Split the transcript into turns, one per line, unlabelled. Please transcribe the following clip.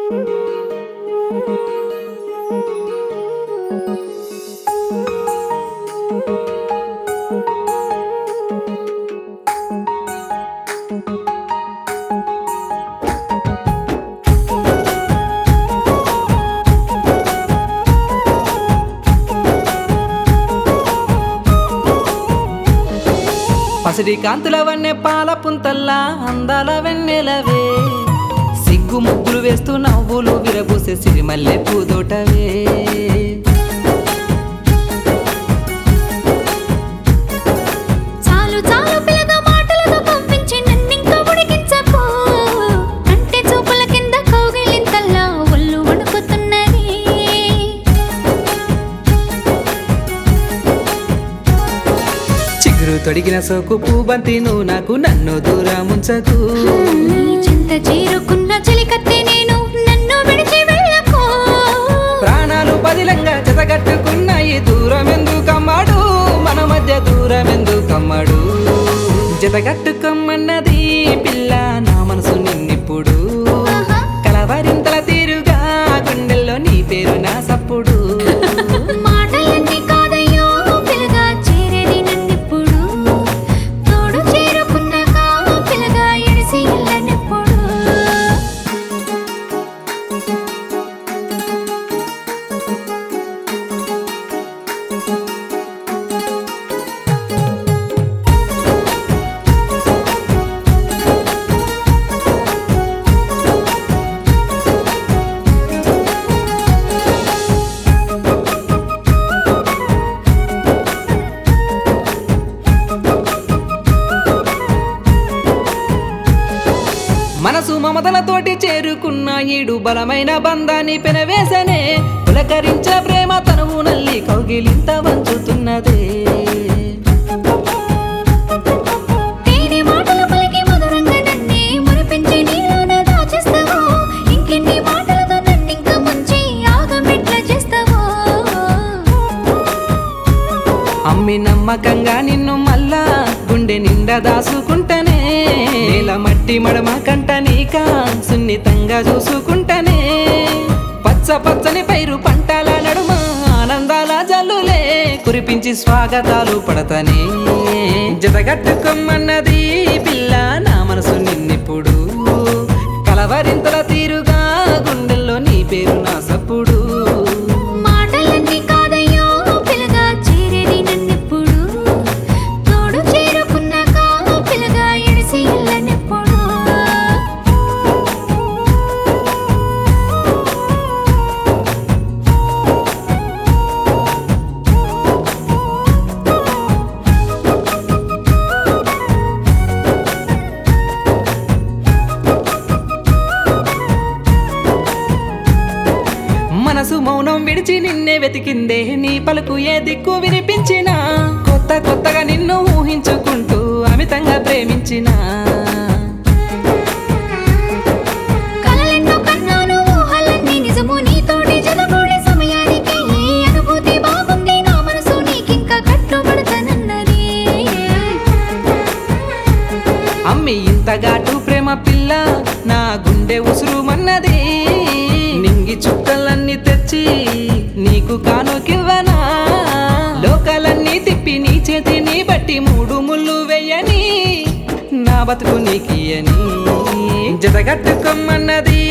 పసిడి కాంతుల వన్నె పాల పుంతల్లా అందాల వెన్నెలవే సిగ్గు ముగ్గులు వేస్తూ నవ్వులు విరబూసే సిరిమల్లె పూదోటవే
చాలు చాలు పిల్లగా మాటలతో పంపించి నన్నింకా ఉడికించకు అంటే చూపుల కింద కౌగిలింతల్లా ఒళ్ళు వణుకుతున్నది
చిగురు తొడిగిన సోకు పూబంతి నువ్వు నాకు నన్ను దూరముంచకు
నీ చింత చేరుకున్న చెలికత్తే నేను నన్ను విడిచి వెళ్ళకు
ప్రాణాలు పదిలంగా జతగట్టుకున్నాయి దూరం ఎందుకమ్మాడు మన మధ్య దూరం ఎందుకమ్మాడు జతగట్టుకమ్మన్నది పిల్ల నా మనసు నిన్నిప్పుడు
ఆహా.
కలవరింతల తీరుగా గుండెల్లో నీ పేరు నా సప్పుడు
మాటలన్నీ కాదయ్యో పిల్లగా చేరేది నన్నిప్పుడు తోడు చేరుకున్నాక పిల్లగా ఎడిసి వెళ్ళనెప్పుడు
మనసు మమతలతోటి చేరుకున్న ఈడు బలమైన బంధాన్ని పెనవేసనే పులకరించే ప్రేమ తనువు నల్లి కౌగిలింత వంచుతున్నదే
తేనె మాటలు పలికి మధురంగా నన్నే మురిపించి నీలోన దాచేస్తావో ఇంకెన్ని మాటలతో నన్నింకా ముంచి ఆగమెట్లా చేస్తావో
అమ్మి నమ్మకంగా నిన్ను మళ్ళా గుండె నిండా దాసుకుంటనే నేల మట్టి మడమ కంట నీక సున్నితంగా చూసుకుంటనే పచ్చ పచ్చని పైరు పంటల నడుమ ఆనందాల జల్లులే కురిపించి స్వాగతాలు పడతనే జతగట్టుకోమన్నది పిల్ల నా మనసు నిన్నిప్పుడు కలవరింతల తీరుగా గుండెల్లో నీ పేరు నా సప్పుడు
మాటలన్నీ కాదయ్యో పిల్లగా చేరేది నన్నెప్పుడు తోడు చేరుకున్నాక పిల్లగా ఎడిసి వెళ్ళనెప్పుడు
మనసు మౌనం విడిచి నిన్నే వెతికిందే నీ పలుకు ఏ దిక్కు వినిపించినా కొత్త కొత్తగా నిన్ను ఊహించుకుంటూ అమితంగా ప్రేమించినా
కలలెన్నో కన్నాను ఊహలన్నీ నిజము నీతోటి జతకూడే సమయానికి ఈ అనుభూతి బాగుంది నా మనసు నీకింకా కట్టుబడతానన్నది
అమ్మి ఇంత ఘాటు ప్రేమ పిల్ల నా గుండె ఉసురుమన్నది నింగి చుక్కలన్నీ తెచ్చి నీకు కానుకివ్వనా లోకాలన్నీ తిప్పి నీ చేతిని బట్టి మూడు ముళ్ళు వెయ్యని నా బతుకు నీకియని జతగట్టుకోమన్నది